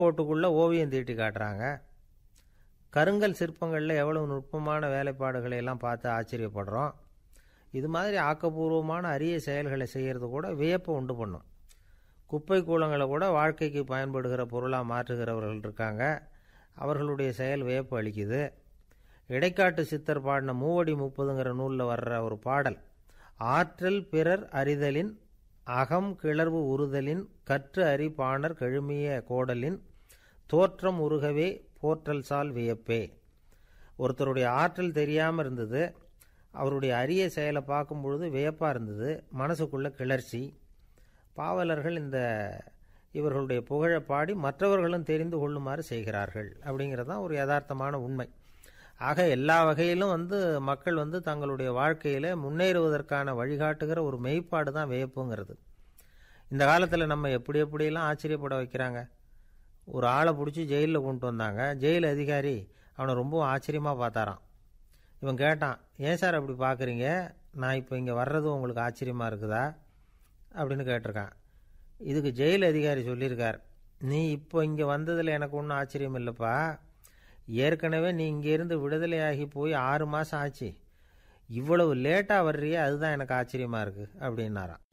கோட்டுக்குள்ளே ஓவியம் தீட்டி காட்டுறாங்க கருங்கல் சிற்பங்களில் எவ்வளவு நுட்பமான வேலைப்பாடுகளை எல்லாம் பார்த்து ஆச்சரியப்படுறோம் இது மாதிரி ஆக்கப்பூர்வமான அரிய செயல்களை செய்கிறது கூட வியப்பை உண்டு பண்ணும் குப்பை கூலங்களை கூட வாழ்க்கைக்கு பயன்படுகிற பொருளாக மாற்றுகிறவர்கள் இருக்காங்க அவர்களுடைய செயல் வியப்பு அளிக்குது இடைக்காட்டு சித்தர் பாடின மூவடி முப்பதுங்கிற நூலில் வர்ற ஒரு பாடல் ஆற்றல் பிறர் அறிதலின் அகம் கிளர்வு உறுதலின் கற்று அறி பாணர் கழுமிய கோடலின் தோற்றம் உருகவே போற்றல் சால் வியப்பே ஒருத்தருடைய ஆற்றல் தெரியாமல் இருந்தது அவருடைய அரிய செயலை பார்க்கும் பொழுது வியப்பாக இருந்தது மனசுக்குள்ள கிளர்ச்சி பாவலர்கள் இந்த இவர்களுடைய புகழை பாடி மற்றவர்களும் தெரிந்து கொள்ளுமாறு செய்கிறார்கள் அப்படிங்கிறது தான் ஒரு யதார்த்தமான உண்மை ஆக எல்லா வகையிலும் வந்து மக்கள் வந்து தங்களுடைய வாழ்க்கையில் முன்னேறுவதற்கான வழிகாட்டுகிற ஒரு மெய்ப்பாடு தான் வியப்புங்கிறது இந்த காலத்தில் நம்ம எப்படி எப்படியெல்லாம் ஆச்சரியப்பட வைக்கிறாங்க ஒரு ஆளை பிடிச்சி ஜெயிலில் கொண்டு வந்தாங்க ஜெயில் அதிகாரி அவனை ரொம்ப ஆச்சரியமாக பார்த்தாரான் இவன் கேட்டான் ஏன் சார் அப்படி பார்க்குறீங்க நான் இப்போ இங்கே வர்றது உங்களுக்கு ஆச்சரியமாக இருக்குதா அப்படின்னு கேட்டிருக்கான் இதுக்கு ஜெயில் அதிகாரி சொல்லியிருக்கார் நீ இப்போ இங்கே வந்ததில் எனக்கு ஒன்றும் ஆச்சரியம் இல்லைப்பா ஏற்கனவே நீ இங்கேருந்து விடுதலையாகி போய் ஆறு மாதம் ஆச்சு இவ்வளவு லேட்டாக வர்றியே அதுதான் எனக்கு ஆச்சரியமாக இருக்குது அப்படின்னாராம்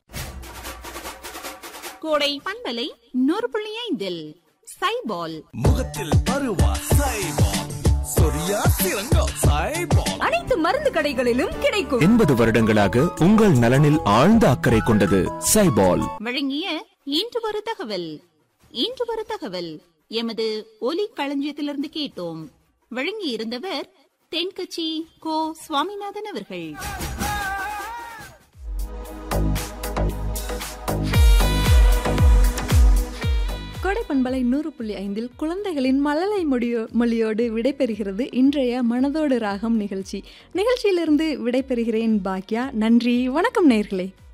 கோடை பண்பலை நூறு புள்ளி ஐந்தில் சைபால் முகத்தில் பருவா சைபால் சொரியா சிறங்கோ சைபால் அனைத்து மருந்து கடைகளிலும் கிடைக்கும் எண்பது வருடங்களாக உங்கள் நலனில் ஆழ்ந்த அக்கறை கொண்டது சைபால் வழங்கிய இன்று ஒரு தகவல் இன்று ஒரு தகவல் எமது ஒலி களஞ்சியத்திலிருந்து கேட்டோம் வழங்கி இருந்தவர் தென்கட்சி கோ சுவாமிநாதன் அவர்கள் கோடை பண்பலை நூறு புள்ளி ஐந்தில் குழந்தைகளின் மழலை மொழியோ மொழியோடு விடைபெறுகிறது இன்றைய மனதோடு ராகம் நிகழ்ச்சி நிகழ்ச்சியிலிருந்து விடைபெறுகிறேன் பாக்யா நன்றி வணக்கம் நேர்களே